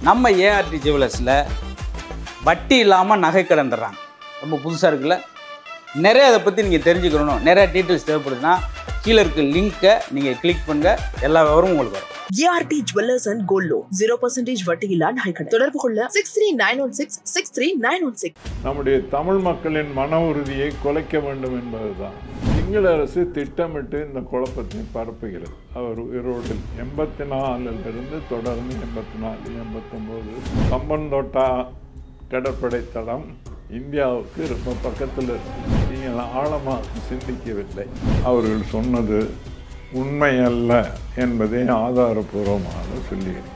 நம்ம ஏஆர்டி ஜுவல்லர்ஸில் வட்டி இல்லாமல் நகை கடன் தர்றாங்க ரொம்ப புதுசாக இருக்குல்ல நிறைய அதை பற்றி நீங்கள் தெரிஞ்சுக்கணும் நிறைய டீட்டெயில்ஸ் தேவைப்படுதுன்னா கீழே இருக்க லிங்க்கை நீங்கள் கிளிக் பண்ணுங்கள் எல்லா விவரமும் உங்களுக்கு வரும் ART jewellers and gold loan zero percentage வட்டியில்லா நகைக்கடன் தொடர்பு கொள்ள six three nine one six six three nine one six நம்முடைய தமிழ் மக்களின் மன உறுதியை குலைக்க வேண்டும் என்பதுதான் சிங்கள அரசு திட்டமிட்டு இந்த குழப்பத்தை பரப்புகிறது அவர் உயிரோடில் எண்பத்தி நாலிலிருந்து தொடர்ந்து எண்பத்தி நாலு எண்பத்தொம்போது கம்பன்தோட்டா கடற்படை தளம் இந்தியாவுக்கு ரொம்ப பக்கத்தில் இருக்கு நீங்கள் ஆழமாக சிந்திக்கவில்லை அவர்கள் சொன்னது உண்மை அல்ல என்பதை ஆதாரபூர்வமாக சொல்லியிருக்கிறேன்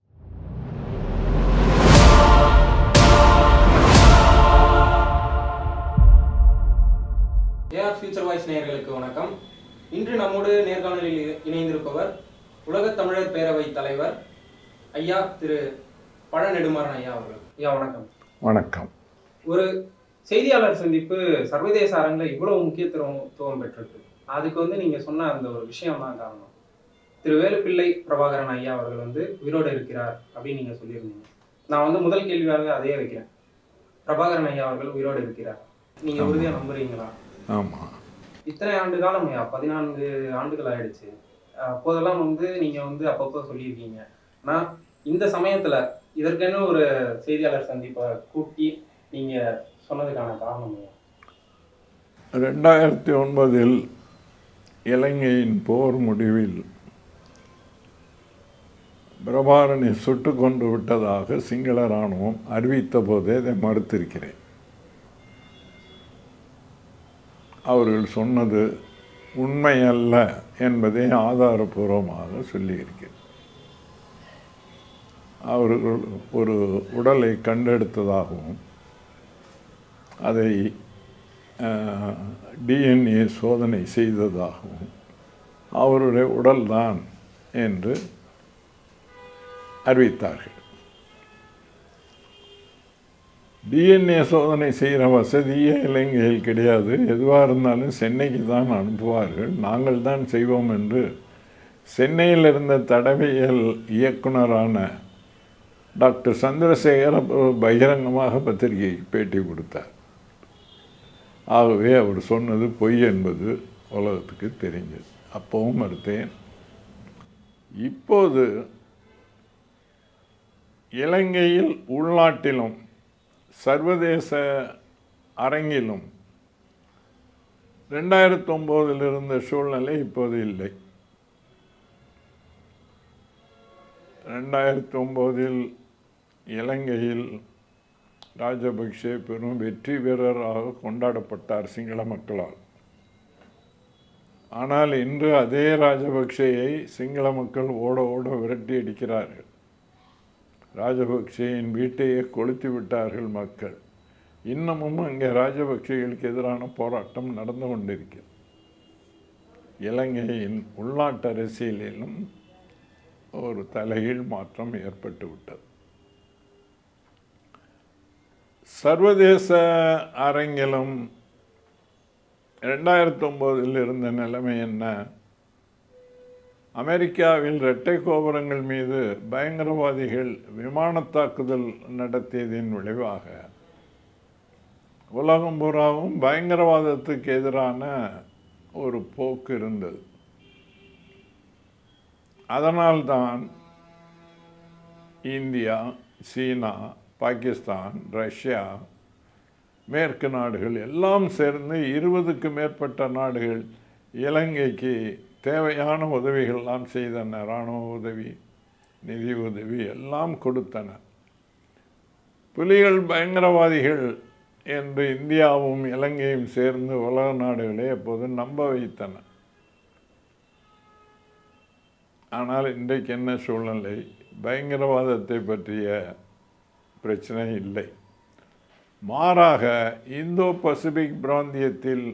ஏஆர் ஃபியூச்சர் வாய்ஸ் நேயர்களுக்கு வணக்கம் இன்று நம்மோடு நேர்காணலில் இ- இணைந்திருப்பவர் உலகத் தமிழர் பேரவை தலைவர் ஐயா திரு பழ நெடுமாறன் ஐயா அவர்கள் ஐயா வணக்கம் வணக்கம் ஒரு செய்தியாளர் சந்திப்பு சர்வதேச அரங்கில் இவ்வளவு முக்கியத்துவம் பெற்றிருக்கு அதுக்கு வந்து நீங்க சொன்ன அந்த ஒரு விஷயம் தான் காரணம் திரு வேலுப்பிள்ளை பிரபாகரன் ஐயா அவர்கள் வந்து உயிரோடு இருக்கிறார் அப்படின்னு நீங்க சொல்லியிருந்தீங்க நான் வந்து முதல் கேள்வியாக அதே வைக்கிறேன் பிரபாகரன் ஐயா அவர்கள் உயிரோடு இருக்கிறார் நீங்க உறுதியா நம்புறீங்களா ஆமாம் இத்தனை ஆண்டு காலம் ஐயா பதினான்கு ஆண்டுகள் ஆயிடுச்சு அஹ் அப்போதெல்லாம் வந்து நீங்க வந்து அப்பப்போ சொல்லியிருக்கீங்க ஆனா இந்த சமயத்துல இதற்கென ஒரு செய்தியாளர் சந்திப்பை கூட்டி நீங்க சொன்னதுக்கான காரணம் ஐயா ரெண்டாயிரத்தி ஒன்பதில் இலங்கையின் போர் முடிவில் பிரபாரனை சுட்டு கொண்டு விட்டதாக சிங்கள இராணுவம் அறிவித்த போதே இதை மறுத்திருக்கிறேன் அவர்கள் சொன்னது உண்மை அல்ல என்பதை ஆதாரபூர்வமாக சொல்லியிருக்கிறேன் அவர்கள் ஒரு உடலை கண்டெடுத்ததாகவும் அதை டிஎன்ஏ சோதனை செய்ததாகவும் அவருடைய உடல்தான் என்று அறிவித்தார்கள் டிஎன்ஏ சோதனை செய்கிற வசதியே இலங்கையில் கிடையாது எதுவாக இருந்தாலும் சென்னைக்கு தான் அனுப்புவார்கள் நாங்கள் தான் செய்வோம் என்று சென்னையில் இருந்த தடவியல் இயக்குனரான டாக்டர் சந்திரசேகர் அப்புறம் பகிரங்கமாக பத்திரிகைக்கு பேட்டி கொடுத்தார் ஆகவே அவர் சொன்னது பொய் என்பது உலகத்துக்கு தெரிஞ்சது அப்பவும் மறுத்தேன் இப்போது இலங்கையில் உள்நாட்டிலும் சர்வதேச அரங்கிலும் ரெண்டாயிரத்தி ஒம்போதில் இருந்த சூழ்நிலை இப்போது இல்லை ரெண்டாயிரத்தி ஒம்போதில் இலங்கையில் ராஜபக்சே பெரும் வெற்றி வீரராக கொண்டாடப்பட்டார் சிங்கள மக்களால் ஆனால் இன்று அதே ராஜபக்சேயை சிங்கள மக்கள் ஓட ஓட விரட்டி அடிக்கிறார்கள் ராஜபக்சேயின் வீட்டையே கொளுத்தி விட்டார்கள் மக்கள் இன்னமும் அங்கே ராஜபக்சேகளுக்கு எதிரான போராட்டம் நடந்து கொண்டிருக்கிறது இலங்கையின் உள்நாட்டு அரசியலிலும் ஒரு தலைகீழ் மாற்றம் ஏற்பட்டு விட்டது சர்வதேச அரங்கிலும் ரெண்டாயிரத்தி ஒம்போதில் இருந்த நிலைமை என்ன அமெரிக்காவில் இரட்டை கோபுரங்கள் மீது பயங்கரவாதிகள் விமான தாக்குதல் நடத்தியதின் விளைவாக உலகம் பூராவும் பயங்கரவாதத்துக்கு எதிரான ஒரு போக்கு இருந்தது அதனால்தான் இந்தியா சீனா பாகிஸ்தான் ரஷ்யா மேற்கு நாடுகள் எல்லாம் சேர்ந்து இருபதுக்கு மேற்பட்ட நாடுகள் இலங்கைக்கு தேவையான உதவிகள்லாம் செய்தன இராணுவ உதவி நிதி உதவி எல்லாம் கொடுத்தன புலிகள் பயங்கரவாதிகள் என்று இந்தியாவும் இலங்கையும் சேர்ந்து உலக நாடுகளை அப்போது நம்ப வைத்தன ஆனால் இன்றைக்கு என்ன சூழ்நிலை பயங்கரவாதத்தை பற்றிய பிரச்சனை இல்லை மாறாக இந்தோ பசிபிக் பிராந்தியத்தில்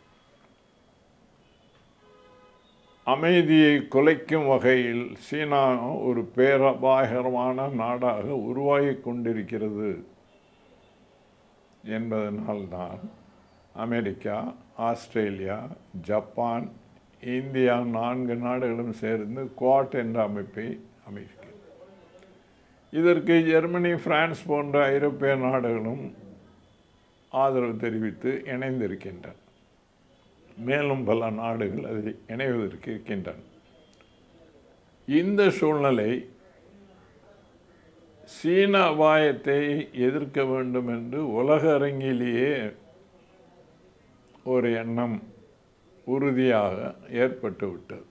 அமைதியை குலைக்கும் வகையில் சீனா ஒரு பேரபாயகரமான நாடாக உருவாகி கொண்டிருக்கிறது என்பதனால்தான் அமெரிக்கா ஆஸ்திரேலியா ஜப்பான் இந்தியா நான்கு நாடுகளும் சேர்ந்து குவாட் என்ற அமைப்பை அமைக்கிறது இதற்கு ஜெர்மனி பிரான்ஸ் போன்ற ஐரோப்பிய நாடுகளும் ஆதரவு தெரிவித்து இணைந்திருக்கின்றன மேலும் பல நாடுகள் அதில் இணைவதற்கு இருக்கின்றன இந்த சூழ்நிலை சீன அபாயத்தை எதிர்க்க வேண்டும் என்று உலக அரங்கிலேயே ஒரு எண்ணம் உறுதியாக ஏற்பட்டு விட்டது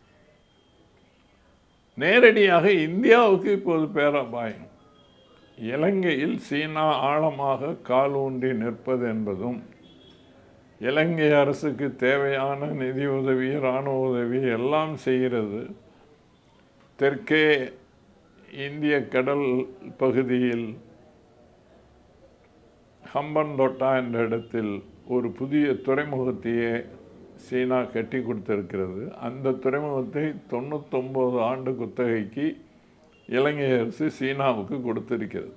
நேரடியாக இந்தியாவுக்கு இப்போது பேரபாயம் இலங்கையில் சீனா ஆழமாக கால் ஊன்றி நிற்பது என்பதும் இலங்கை அரசுக்கு தேவையான நிதி உதவி இராணுவ உதவி எல்லாம் செய்கிறது தெற்கே இந்திய கடல் பகுதியில் ஹம்பன்தோட்டா என்ற இடத்தில் ஒரு புதிய துறைமுகத்தையே சீனா கட்டி கொடுத்திருக்கிறது அந்த துறைமுகத்தை தொண்ணூத்தொம்பது ஆண்டு குத்தகைக்கு இலங்கை அரசு சீனாவுக்கு கொடுத்திருக்கிறது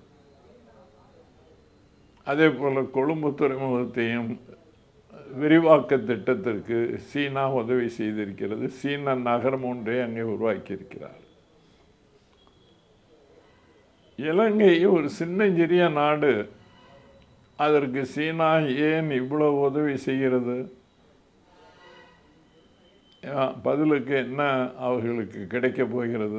அதே போல் கொழும்பு துறைமுகத்தையும் விரிவாக்க திட்டத்திற்கு சீனா உதவி செய்திருக்கிறது சீன நகரம் ஒன்றை அங்கே உருவாக்கியிருக்கிறார் இலங்கை ஒரு சின்னஞ்சிறிய நாடு அதற்கு சீனா ஏன் இவ்வளவு உதவி செய்கிறது ஆ, பதிலுக்கு என்ன அவர்களுக்கு கிடைக்கப் போகிறது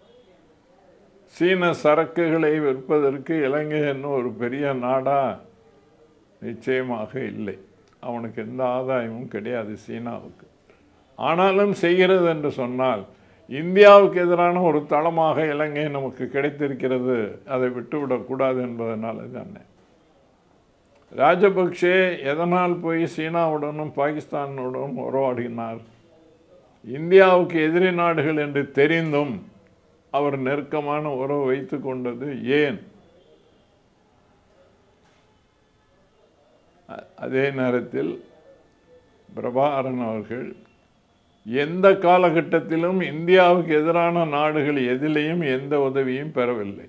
சீன சரக்குகளை விற்பதற்கு இலங்கை என்ன ஒரு பெரிய நாடா நிச்சயமாக இல்லை அவனுக்கு எந்த ஆதாயமும் கிடையாது சீனாவுக்கு ஆனாலும் செய்கிறது என்று சொன்னால் இந்தியாவுக்கு எதிரான ஒரு தளமாக இலங்கை நமக்கு கிடைத்திருக்கிறது அதை விட்டுவிடக்கூடாது என்பதனால தானே ராஜபக்ஷே எதனால் போய் சீனாவுடனும் பாகிஸ்தானுடனும் உறவாடினார் இந்தியாவுக்கு எதிரி நாடுகள் என்று தெரிந்தும் அவர் நெருக்கமான உறவு வைத்து கொண்டது ஏன் அ- அதே நேரத்தில் பிரபாகரன் அவர்கள் எந்த காலகட்டத்திலும் இந்தியாவுக்கு எதிரான நாடுகள் எதிலையும் எந்த உதவியும் பெறவில்லை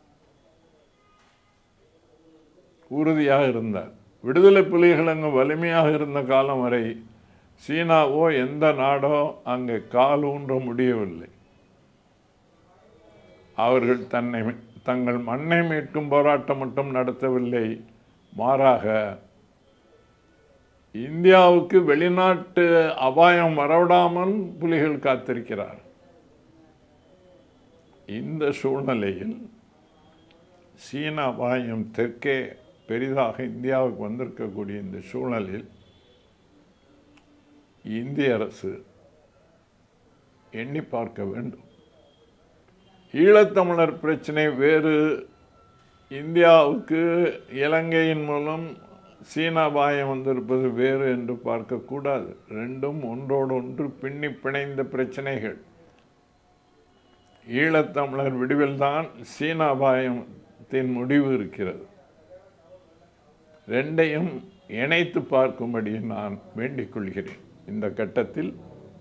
உறுதியாக இருந்தார் விடுதலை புலிகள் அங்கு வலிமையாக இருந்த காலம் வரை சீனாவோ எந்த நாடோ அங்கே கால் ஊன்ற முடியவில்லை அவர்கள் தன்னை தங்கள் மண்ணை மீட்கும் போராட்டம் மட்டும் நடத்தவில்லை மாறாக இந்தியாவுக்கு வெளிநாட்டு அபாயம் வரவிடாமல் புலிகள் காத்திருக்கிறார் இந்த சூழ்நிலையில் சீன அபாயம் தெற்கே பெரிதாக இந்தியாவுக்கு வந்திருக்கக்கூடிய இந்த சூழ்நிலையில் இந்திய அரசு எண்ணி பார்க்க வேண்டும் ஈழத்தமிழர் பிரச்சனை வேறு இந்தியாவுக்கு இலங்கையின் மூலம் சீனா பாயம் வந்திருப்பது வேறு என்று பார்க்கக்கூடாது ரெண்டும் ஒன்றோடு ஒன்று பின்னி பிணைந்த பிரச்சனைகள் ஈழத்தமிழர் விடுவில்தான் சீனா பாயத்தின் முடிவு இருக்கிறது ரெண்டையும் இணைத்து பார்க்கும்படி நான் வேண்டிக் கொள்கிறேன் இந்த கட்டத்தில்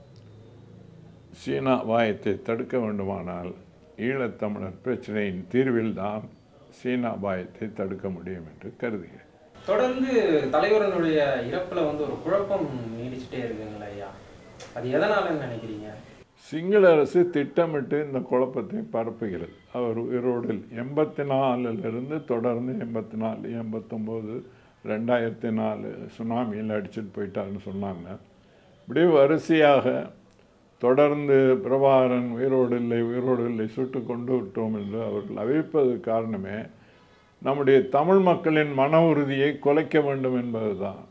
சீனா அபாயத்தை தடுக்க வேண்டுமானால் ஈழத்தமிழர் பிரச்சனையின் தீர்வில்தான் சீனா அபாயத்தை தடுக்க முடியும் என்று கருதுகிறேன் தொடர்ந்து தலைவரனுடைய இறப்புல வந்து ஒரு குழப்பம் நீடிச்சுட்டே இருக்குங்களா ஐயா அது எதனாலன்னு நினைக்கிறீங்க சிங்கள அரசு திட்டமிட்டு இந்த குழப்பத்தை பரப்புகிறது அவர் உயிரோடில் எண்பத்தி நாலுலேருந்து தொடர்ந்து எண்பத்தி நாலு எண்பத்தொம்போது ரெண்டாயிரத்தி நாலு சுனாமியில் அடிச்சுட்டு போயிட்டாருன்னு சொன்னாங்க இப்படியே வரிசையாக தொடர்ந்து பிரபாகரன் உயிரோடு இல்லை உயிரோடு இல்லை சுட்டு கொண்டு விட்டோம் என்று அவர்கள் அறிவிப்பதற்கு காரணமே நம்முடைய தமிழ் மக்களின் மன உறுதியை குலைக்க வேண்டும் என்பதுதான்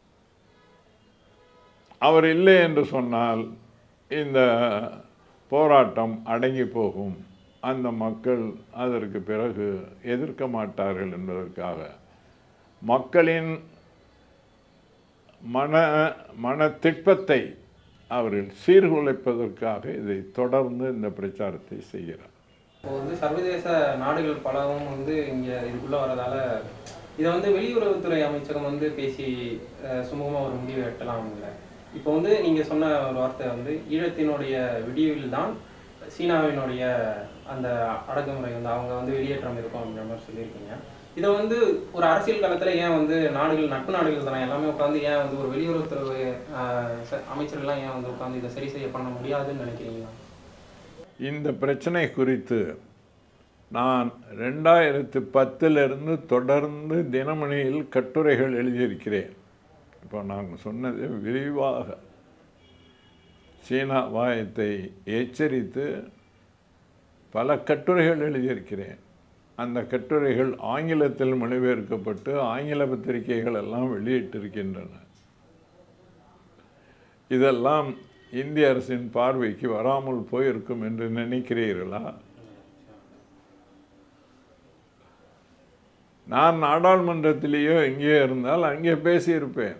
அவர் இல்லை என்று சொன்னால் இந்த போராட்டம் அடங்கி போகும் அந்த மக்கள் அதற்கு பிறகு எதிர்க்க மாட்டார்கள் என்பதற்காக மக்களின் மன மன திட்பத்தை அவர்கள் சீர்குலைப்பதற்காக இதை தொடர்ந்து இந்த பிரச்சாரத்தை செய்கிறார் இப்போ வந்து சர்வதேச நாடுகள் பலவும் வந்து இங்க இதுக்குள்ள வரதால இதை வந்து வெளியுறவுத்துறை அமைச்சகம் வந்து பேசி அஹ், சுமூகமா ஒரு முடிவு எட்டலாம்ல இப்போ வந்து நீங்க சொன்ன ஒரு வார்த்தை வந்து ஈழத்தினுடைய விடிவில் தான் சீனாவினுடைய அந்த அடக்குமுறை வந்து அவங்க வந்து வெளியேற்றம் இருக்கும் அப்படின்ற மாதிரி சொல்லியிருக்கீங்க இதை வந்து ஒரு அரசியல் களத்துல ஏன் வந்து நாடுகள் நட்பு நாடுகள் தானே எல்லாமே உட்காந்து ஏன் வந்து ஒரு வெளியுறவுத்துறை அஹ், ச- அமைச்சர்கள்லாம் ஏன் வந்து உட்காந்து இதை சரி செய்ய பண்ண முடியாதுன்னு நினைக்கிறீங்களா இந்த பிரச்சனை குறித்து நான் ரெண்டாயிரத்து பத்திலிருந்து தொடர்ந்து தினமணியில் கட்டுரைகள் எழுதியிருக்கிறேன் இப்போ நாங்கள் சொன்னது விரிவாக சீனா வாயத்தை எச்சரித்து பல கட்டுரைகள் எழுதியிருக்கிறேன் அந்த கட்டுரைகள் ஆங்கிலத்தில் மொழிபெயர்க்கப்பட்டு ஆங்கில பத்திரிகைகள் எல்லாம் வெளியிட்டிருக்கின்றன இதெல்லாம் இந்திய அரசின் பார்வைக்கு வராமல் போயிருக்கும் என்று நினைக்கிறீர்களா நான் நாடாளுமன்றத்திலேயோ எங்கேயோ இருந்தால் அங்கே பேசியிருப்பேன்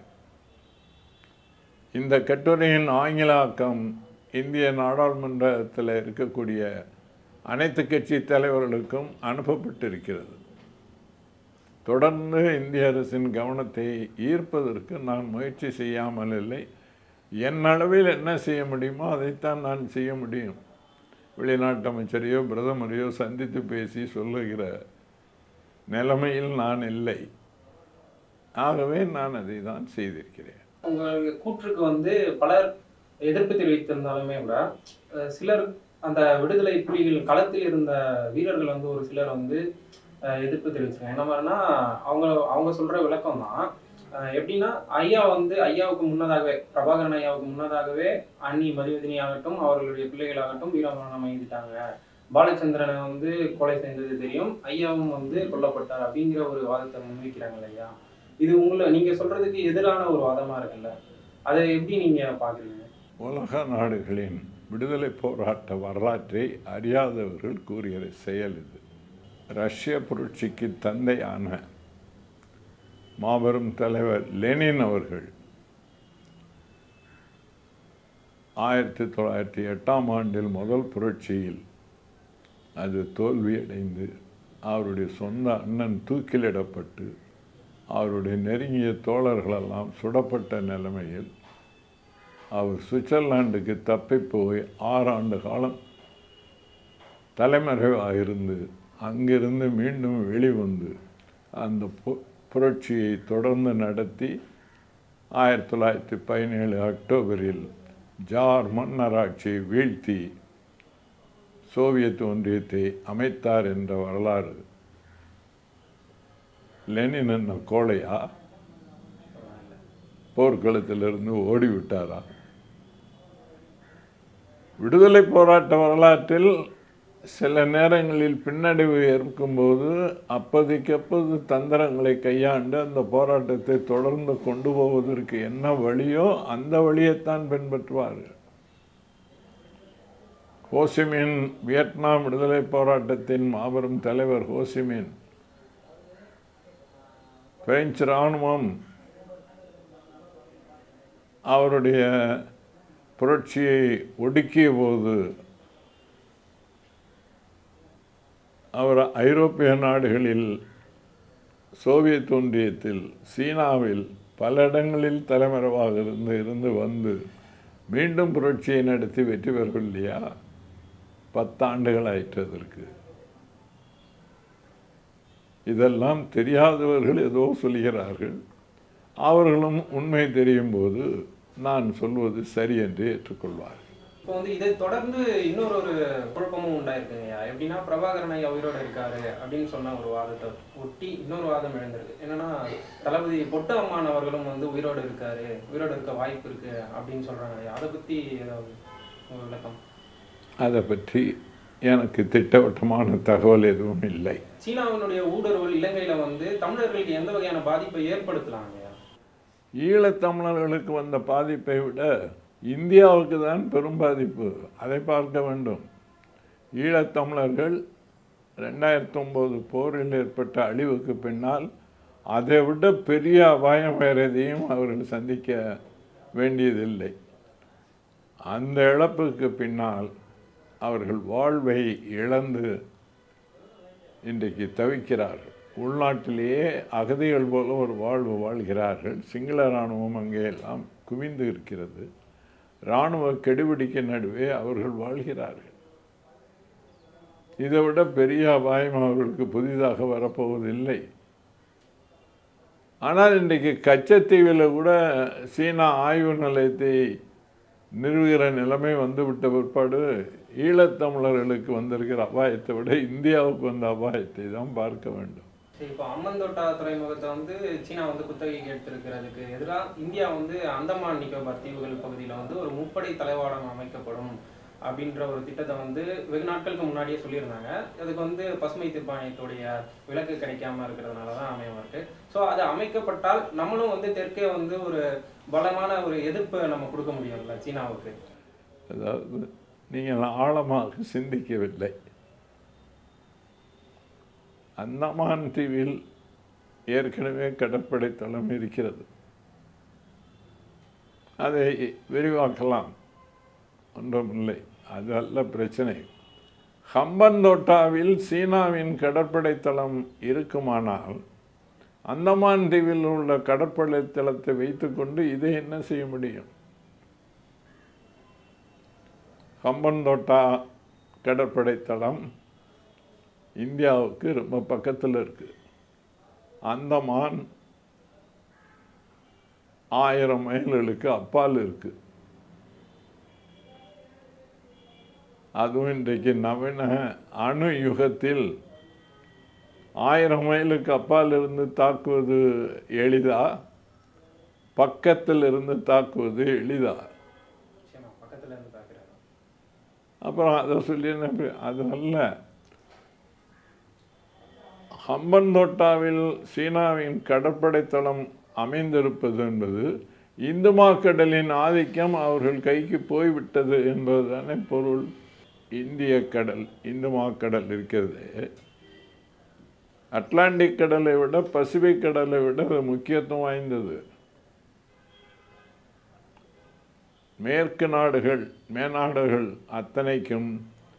இந்த கட்டுரையின் ஆங்கிலாக்கம் இந்திய நாடாளுமன்றத்தில் இருக்கக்கூடிய அனைத்து கட்சி தலைவர்களுக்கும் அனுப்பப்பட்டிருக்கிறது தொடர்ந்து இந்திய அரசின் கவனத்தை ஈர்ப்பதற்கு நான் முயற்சி செய்யாமல் இல்லை என் அளவில் என்ன செய்ய முடியுமோ அதைத்தான் நான் செய்ய முடியும் வெளிநாட்டு அமைச்சரையோ பிரதமரையோ சந்தித்து பேசி சொல்லுகிற நிலைமையில் நான் இல்லை ஆகவே நான் அதை தான் செய்திருக்கிறேன் உங்கள் கூற்றுக்கு வந்து பலர் எதிர்ப்பு தெரிவித்திருந்தாலுமே கூட அஹ், சிலர் அந்த விடுதலை புலிகள் களத்தில் இருந்த வீரர்கள் வந்து ஒரு சிலர் வந்து அஹ், எதிர்ப்பு தெரிவிச்சாங்க என்ன மாதிரினா அவங்க அவங்க சொல்ற விளக்கம் தான் அஹ், எப்படின்னா ஐயா வந்து ஐயாவுக்கு முன்னதாகவே பிரபாகரன் ஐயாவுக்கு முன்னதாகவே அண்ணி மதிவதினி ஆகட்டும் அவர்களுடைய பிள்ளைகளாகட்டும் வீரமரணம் எழுதிட்டாங்க பாலச்சந்திரனை வந்து கொலை செய்தது தெரியும் ஐயாவும் வந்து கொல்லப்பட்டார் அப்படிங்கிற ஒரு வாதத்தை முன்வைக்கிறாங்க ஐயா இது உங்களை நீங்க சொல்றதுக்கு எதிரான ஒரு வாதமா இருக்குல்ல அதை எப்படி நீங்க பாக்குறீங்க உலக நாடுகளின் விடுதலை போராட்ட வரலாற்றை அறியாதவர்கள் கூறுகிற செயல் இது ரஷ்ய புரட்சிக்கு தந்தையான மாபெரும் தலைவர் லெனின் அவர்கள் ஆயிரத்தி தொள்ளாயிரத்தி எட்டாம் ஆண்டில் முதல் புரட்சியில் அது தோல்வியடைந்து அவருடைய சொந்த அண்ணன் தூக்கிலிடப்பட்டு அவருடைய நெருங்கிய தோழர்களெல்லாம் சுடப்பட்ட நிலைமையில் அவர் சுவிட்சர்லாண்டுக்கு தப்பி போய் ஆறாண்டு காலம் தலைமறைவாக இருந்து அங்கிருந்து மீண்டும் வெளிவந்து அந்த பு- புரட்சியை தொடர்ந்து நடத்தி ஆயிரத்தி தொள்ளாயிரத்தி பதினேழு அக்டோபரில் ஜார் மன்னராட்சியை வீழ்த்தி சோவியத் ஒன்றியத்தை அமைத்தார் என்ற வரலாறு லெனின் என்ன கோழையா போர்க்களத்திலிருந்து ஓடிவிட்டாரா விடுதலை போராட்ட வரலாற்றில் சில நேரங்களில் பின்னடைவு இருக்கும்போது அப்போதைக்கப்போது தந்திரங்களை கையாண்டு அந்த போராட்டத்தை தொடர்ந்து கொண்டு போவதற்கு என்ன வழியோ அந்த வழியைத்தான் பின்பற்றுவார்கள் ஹோசிமின் வியட்நாம் விடுதலை போராட்டத்தின் மாபெரும் தலைவர் ஹோசிமின் பிரெஞ்சு இராணுவம் அவருடைய புரட்சியை ஒடுக்கிய போது அவர் ஐரோப்பிய நாடுகளில் சோவியத் ஒன்றியத்தில் சீனாவில் பல இடங்களில் தலைமறைவாக இருந்து இருந்து வந்து மீண்டும் புரட்சியை நடத்தி வெற்றி பெறவில்லையா பத்தாண்டுகள் ஆயிற்று அதற்கு இதெல்லாம் தெரியாதவர்கள் ஏதோ சொல்கிறார்கள் அவர்களும் உண்மை தெரியும் போது நான் சொல்வது சரி என்று ஏற்றுக்கொள்வார்கள் இப்போ வந்து இதை தொடர்ந்து இன்னொரு ஒரு குழப்பமும் உண்டாயிருக்குங்கய்யா எப்படின்னா பிரபாகரன் ஐயா உயிரோட இருக்காரு அப்படின்னு சொன்ன ஒரு வாதத்தை ஒட்டி இன்னொரு வாதம் எழுந்திருக்கு என்னன்னா தளபதி பொட்டு அம்மான் அவர்களும் வந்து உயிரோடு இருக்காரு உயிரோடு இருக்க வாய்ப்பு இருக்கு அப்படின்னு சொல்றாங்க ஐயா அதை பத்தி ஏதாவது ஒரு விளக்கம் அதை பற்றி எனக்கு திட்டவட்டமான தகவல் எதுவும் இல்லை சீனாவினுடைய ஊடுருவல் இலங்கையில வந்து தமிழர்களுக்கு எந்த வகையான பாதிப்பை ஏற்படுத்தலாங்க ஐயா ஈழத்தமிழர்களுக்கு வந்த பாதிப்பை விட இந்தியாவுக்கு தான் பெரும் பாதிப்பு அதை பார்க்க வேண்டும் ஈழத்தமிழர்கள் ரெண்டாயிரத்தி ஒம்பது போரில் ஏற்பட்ட அழிவுக்கு பின்னால் அதை விட பெரிய அபாயம் வேறு எதையும் அவர்கள் சந்திக்க வேண்டியதில்லை அந்த இழப்புக்கு பின்னால் அவர்கள் வாழ்வை இழந்து இன்றைக்கு தவிக்கிறார்கள் உள்நாட்டிலேயே அகதிகள் போல ஒரு வாழ்வு வாழ்கிறார்கள் சிங்கள இராணுவம் அங்கே எல்லாம் குவிந்து இருக்கிறது இராணுவ கெடுபிடிக்கு நடுவே அவர்கள் வாழ்கிறார்கள் இதை விட பெரிய அபாயம் அவர்களுக்கு புதிதாக வரப்போவதில்லை ஆனால் இன்றைக்கு கச்சத்தீவில் கூட சீனா ஆய்வு நிலையத்தை நிறுவுகிற நிலைமை வந்துவிட்ட பிற்பாடு ஈழத்தமிழர்களுக்கு வந்திருக்கிற அபாயத்தை விட இந்தியாவுக்கு வந்த அபாயத்தை தான் பார்க்க வேண்டும் சரி இப்போ அம்மந்தோட்டா துறைமுகத்தை வந்து சீனா வந்து குத்தகைக்கு எடுத்திருக்கிறதுக்கு எதிராக இந்தியா வந்து அந்தமான் நிக்கோபார் தீவுகள் பகுதியில் வந்து ஒரு முப்படை தளவாடம் அமைக்கப்படும் அப்படின்ற ஒரு திட்டத்தை வந்து வெகு நாட்களுக்கு முன்னாடியே சொல்லியிருந்தாங்க அதுக்கு வந்து பசுமை தீர்ப்பாயத்துடைய விலக்கு கிடைக்காம இருக்கிறதுனால தான் அமையமா இருக்கு ஸோ அது அமைக்கப்பட்டால் நம்மளும் வந்து தெற்கே வந்து ஒரு பலமான ஒரு எதிர்ப்பை நம்ம கொடுக்க முடியும்ல சீனாவுக்கு அதாவது நீங்கள் ஆழமாக சிந்திக்கவில்லை அந்தமான் தீவில் ஏற்கனவே கடற்படை தளம் இருக்கிறது அதை விரிவாக்கலாம் ஒன்றுமில்லை அது அல்ல பிரச்சனை ஹம்பந்தோட்டாவில் சீனாவின் கடற்படை தளம் இருக்குமானால் அந்தமான் தீவில் உள்ள கடற்படை தளத்தை வைத்துக்கொண்டு இதை என்ன செய்ய முடியும் ஹம்பந்தோட்டா கடற்படை தளம் இந்தியாவுக்கு ரொம்ப பக்கத்தில் இருக்குது அந்தமான் ஆயிரம் மைல்களுக்கு அப்பால் இருக்குது அதுவும் இன்றைக்கு நவீன அணு யுகத்தில் ஆயிரம் மைலுக்கு அப்பால் இருந்து தாக்குவது எளிதா பக்கத்தில் இருந்து தாக்குவது எளிதா நிச்சயமா பக்கத்துல இருந்து பார்க்குறாங்க அப்புறம் அதை சொல்லி என்ன பி- அது அல்ல ஹம்பந்தோட்டாவில் சீனாவின் கடற்படை தளம் அமைந்திருப்பது என்பது இந்து மாக்கடலின் ஆதிக்கம் அவர்கள் கைக்கு போய்விட்டது என்பதுதானே பொருள் இந்திய கடல் இந்து மாக்கடல் இருக்கிறது அட்லாண்டிக் கடலை விட பசிபிக் கடலை விட அது முக்கியத்துவம் வாய்ந்தது மேற்கு நாடுகள் மேநாடுகள் அத்தனைக்கும்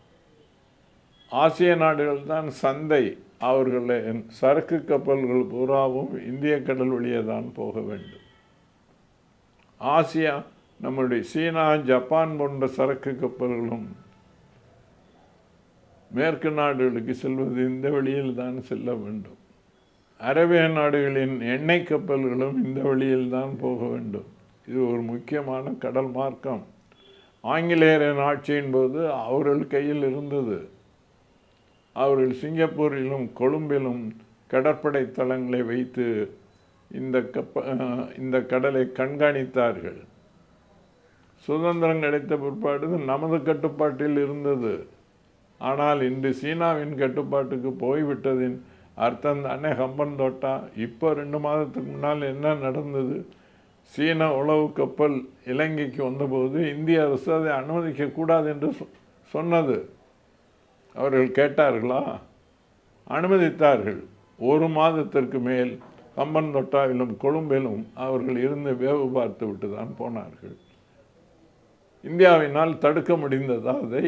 ஆசிய நாடுகள் தான் சந்தை அவர்களின் சரக்கு கப்பல்கள் பூராவும் இந்திய கடல் வழியே தான் போக வேண்டும் ஆசியா நம்முடைய சீனா ஜப்பான் போன்ற சரக்கு கப்பல்களும் மேற்கு நாடுகளுக்கு செல்வது இந்த வழியில் தான் செல்ல வேண்டும் அரேபிய நாடுகளின் எண்ணெய் கப்பல்களும் இந்த வழியில் தான் போக வேண்டும் இது ஒரு முக்கியமான கடல் மார்க்கம் ஆங்கிலேயரின் ஆட்சியின் போது அவர்கள் கையில் இருந்தது அவர்கள் சிங்கப்பூரிலும் கொழும்பிலும் கடற்படை தளங்களை வைத்து இந்த கப்ப அஹ், இந்த கடலை கண்காணித்தார்கள் சுதந்திரம் கிடைத்த பிற்பாடு இது நமது கட்டுப்பாட்டில் இருந்தது ஆனால் இன்று சீனாவின் கட்டுப்பாட்டுக்கு போய்விட்டதின் அர்த்தம் தானே ஹம்பன் தோட்டா இப்போ ரெண்டு மாதத்துக்கு முன்னால் என்ன நடந்தது சீன உளவு கப்பல் இலங்கைக்கு வந்தபோது இந்திய அரசு அதை அனுமதிக்கக்கூடாது என்று சொ- சொன்னது அவர்கள் கேட்டார்களா அனுமதித்தார்கள் ஒரு மாதத்திற்கு மேல் கம்பன் தொட்டாவிலும் கொழும்பிலும் அவர்கள் இருந்து வேவு பார்த்து விட்டு தான் போனார்கள் இந்தியாவினால் தடுக்க முடிந்ததா அதை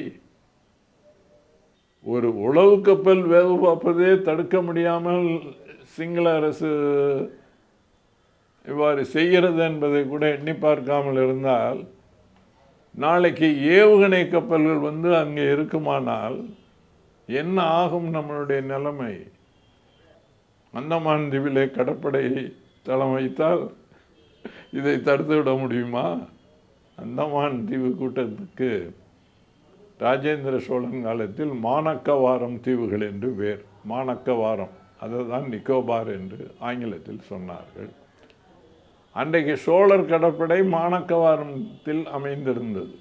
ஒரு உளவு கப்பல் வேவு பார்ப்பதே தடுக்க முடியாமல் சிங்கள அரசு இவ்வாறு செய்கிறது என்பதை கூட எண்ணி பார்க்காமல் இருந்தால் நாளைக்கு ஏவுகணை கப்பல்கள் வந்து அங்கே இருக்குமானால் என்ன ஆகும் நம்மளுடைய நிலைமை அந்தமான் தீவிலே கடற்படை தளம் வைத்தால் இதை தடுத்து விட முடியுமா அந்தமான் தீவு கூட்டத்துக்கு ராஜேந்திர சோழன் காலத்தில் மாணக்கவாரம் தீவுகள் என்று பேர் மாணக்கவாரம் அதை தான் நிக்கோபார் என்று ஆங்கிலத்தில் சொன்னார்கள் அன்றைக்கு சோழர் கடற்படை மாணக்கவாரத்தில் அமைந்திருந்தது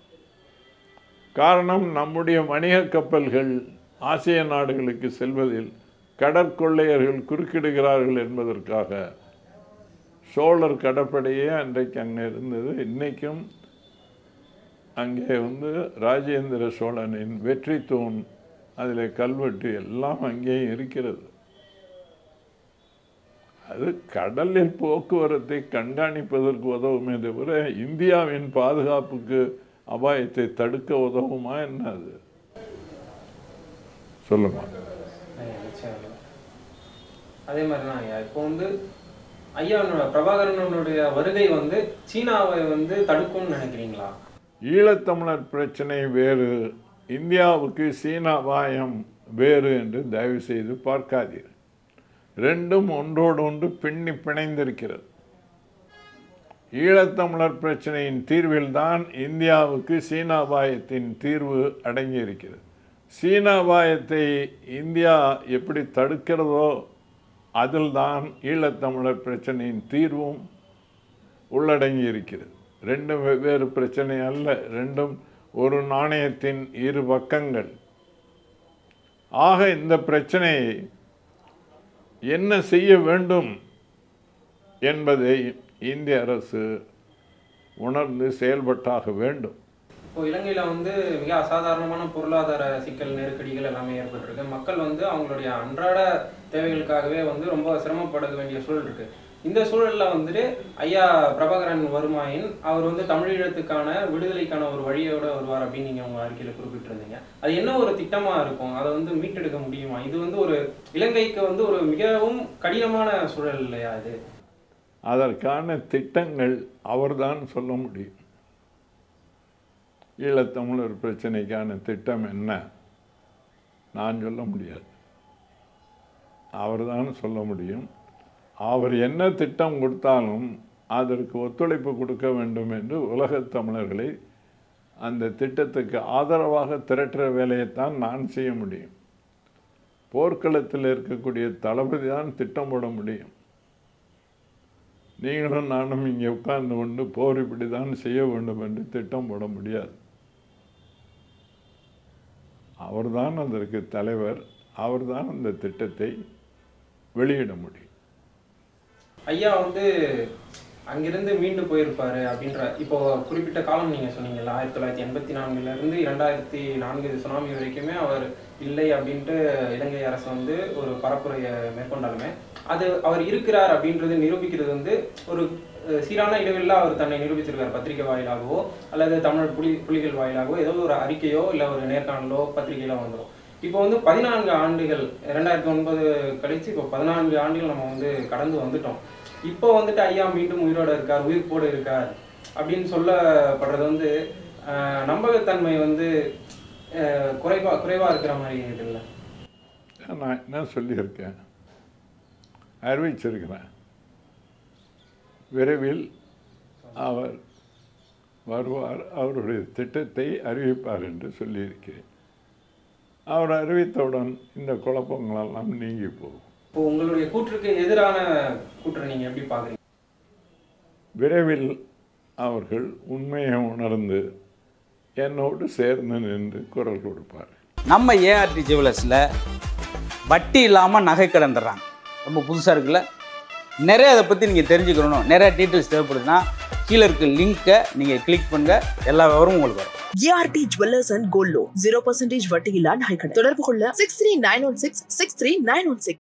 காரணம் நம்முடைய வணிக கப்பல்கள் ஆசிய நாடுகளுக்கு செல்வதில் கடற்கொள்ளையர்கள் குறுக்கிடுகிறார்கள் என்பதற்காக சோழர் கடற்படையே அன்றைக்கு அங்கே இருந்தது இன்னைக்கும் அங்கே வந்து ராஜேந்திர சோழனின் வெற்றி தூண் அதில் கல்வெட்டு எல்லாம் அங்கேயும் இருக்கிறது அது கடலில் போக்குவரத்தை கண்காணிப்பதற்கு உதவுமே தவிர இந்தியாவின் பாதுகாப்புக்கு அபாயத்தை தடுக்க உதவுமா என்ன அது சொல்லுங்க ஐயா, நிச்சயம். அதே மாதிரி தான் ஐயா இப்போ வந்து ஐயா பிரபாகரனுடைய வருகை வந்து சீனாவை வந்து தடுக்கும்னு நினைக்கிறீங்களா ஈழத்தமிழர் பிரச்சனை வேறு இந்தியாவுக்கு சீன அபாயம் வேறு என்று தயவு செய்து பார்க்காதீர் ரெண்டும் ஒன்றோடு ஒன்று பின்னி பிணைந்திருக்கிறது ஈழத்தமிழர் பிரச்சனையின் தீர்வில்தான் இந்தியாவுக்கு சீனாபாயத்தின் தீர்வு அடங்கியிருக்கிறது சீனாபாயத்தை இந்தியா எப்படி தடுக்கிறதோ அதில்தான் ஈழத்தமிழர் பிரச்சனையின் தீர்வும் உள்ளடங்கி இருக்கிறது ரெண்டும் வெவ்வேறு பிரச்சனை அல்ல ரெண்டும் ஒரு நாணயத்தின் இரு பக்கங்கள் ஆக இந்த பிரச்சனையை என்ன செய்ய வேண்டும் என்பதை இந்திய அரசு உணர்ந்து செயல்பட்டாக வேண்டும் இப்போ இலங்கையில வந்து மிக அசாதாரணமான பொருளாதார சிக்கல் நெருக்கடிகள் எல்லாமே ஏற்பட்டிருக்கு மக்கள் வந்து அவங்களுடைய அன்றாட தேவைகளுக்காகவே வந்து ரொம்ப சிரமப்பட வேண்டிய சூழல் இருக்கு இந்த சூழல்ல வந்துட்டு ஐயா பிரபாகரன் வருமாயின் அவர் வந்து தமிழீழத்துக்கான விடுதலைக்கான ஒரு வழியோட வருவார் அப்படின்னு நீங்க உங்க அறிக்கையில குறிப்பிட்டிருந்தீங்க அது என்ன ஒரு திட்டமா இருக்கும் அதை வந்து மீட்டெடுக்க முடியுமா இது வந்து ஒரு இலங்கைக்கு வந்து ஒரு மிகவும் கடினமான சூழல் இல்லையா இது அதற்கான திட்டங்கள் அவர்தான் சொல்ல முடியும் ஈழத்தமிழர் பிரச்சனைக்கான திட்டம் என்ன நான் சொல்ல முடியாது அவர்தான் சொல்ல முடியும் அவர் என்ன திட்டம் கொடுத்தாலும் அதற்கு ஒத்துழைப்பு கொடுக்க வேண்டும் என்று உலகத் தமிழர்களை அந்த திட்டத்துக்கு ஆதரவாக திரட்டுற வேலையைத்தான் நான் செய்ய முடியும் போர்க்களத்தில் இருக்கக்கூடிய தளபதி தான் திட்டம் போட முடியும் நீங்களும் நானும் இங்கே உட்கார்ந்து கொண்டு போர் இப்படி தான் செய்ய வேண்டும் என்று திட்டம் போட முடியாது அவர்தான் அதற்கு தலைவர் அவர்தான் அந்த திட்டத்தை வெளியிட முடியும் ஐயா வந்து அங்கிருந்து மீண்டு போயிருப்பாரு அப்படின்ற இப்போ குறிப்பிட்ட காலம் நீங்க சொன்னீங்கல்ல ஆயிரத்தி தொள்ளாயிரத்தி எண்பத்தி நான்குல இருந்து இரண்டாயிரத்தி நான்கு சுனாமி வரைக்குமே அவர் இல்லை அப்படின்ட்டு இலங்கை அரசு வந்து ஒரு பரப்புரையை மேற்கொண்டாலுமே அது அவர் இருக்கிறார் அப்படின்றது நிரூபிக்கிறது வந்து ஒரு அஹ், சீரான இடைவெளியில் அவர் தன்னை நிரூபிச்சிருக்கார் பத்திரிகை வாயிலாகவோ அல்லது தமிழ் புலி புலிகள் வாயிலாகவோ ஏதோ ஒரு அறிக்கையோ இல்லை ஒரு நேர்காணலோ பத்திரிகையிலோ வந்துடும் இப்போ வந்து பதினான்கு ஆண்டுகள் ரெண்டாயிரத்தி ஒன்பது கழிச்சு இப்போ பதினான்கு ஆண்டுகள் நம்ம வந்து கடந்து வந்துட்டோம் இப்போ வந்துட்டு ஐயா மீண்டும் உயிரோட இருக்கார் உயிர்ப்போடு இருக்கார் அப்படின்னு சொல்லப்படுறது வந்து ஆஹ், நம்பகத்தன்மை வந்து ஆஹ், குறைவா குறைவா இருக்கிற மாதிரி இருக்குல்ல நான் என்ன சொல்லியிருக்கேன் அறிவிச்சிருக்கிறேன் விரைவில் அவர் வருவார் அவருடைய திட்டத்தை அறிவிப்பார் என்று சொல்லியிருக்கிறேன் அவர் அறிவித்தவுடன் இந்த குழப்பங்களெல்லாம் நீங்கி போகும் இப்போ உங்களுடைய கூற்றுக்கு எதிரான கூற்றை நீங்க எப்படி பாக்குறீங்க விரைவில் அவர்கள் உண்மையை உணர்ந்து என்னோடு சேர்ந்து நின்று குரல் கொடுப்பார் நம்ம ஏஆர்டி ஜுவல்லர்ஸில் வட்டி இல்லாமல் நகை கடன் தர்றாங்க ரொம்ப புதுசாக இருக்குல்ல நிறைய அதை பற்றி நீங்கள் தெரிஞ்சுக்கணும் நிறைய டீட்டெயில்ஸ் தேவைப்படுதுன்னா கீழே இருக்க லிங்க்கை நீங்கள் கிளிக் பண்ணுங்கள் எல்லா விவரமும் உங்களுக்கு வரும் ART jewellers and gold loan zero percentage வட்டியில்லா நகைக்கடை தொடர்பு கொள்ள six three nine one six six three nine one six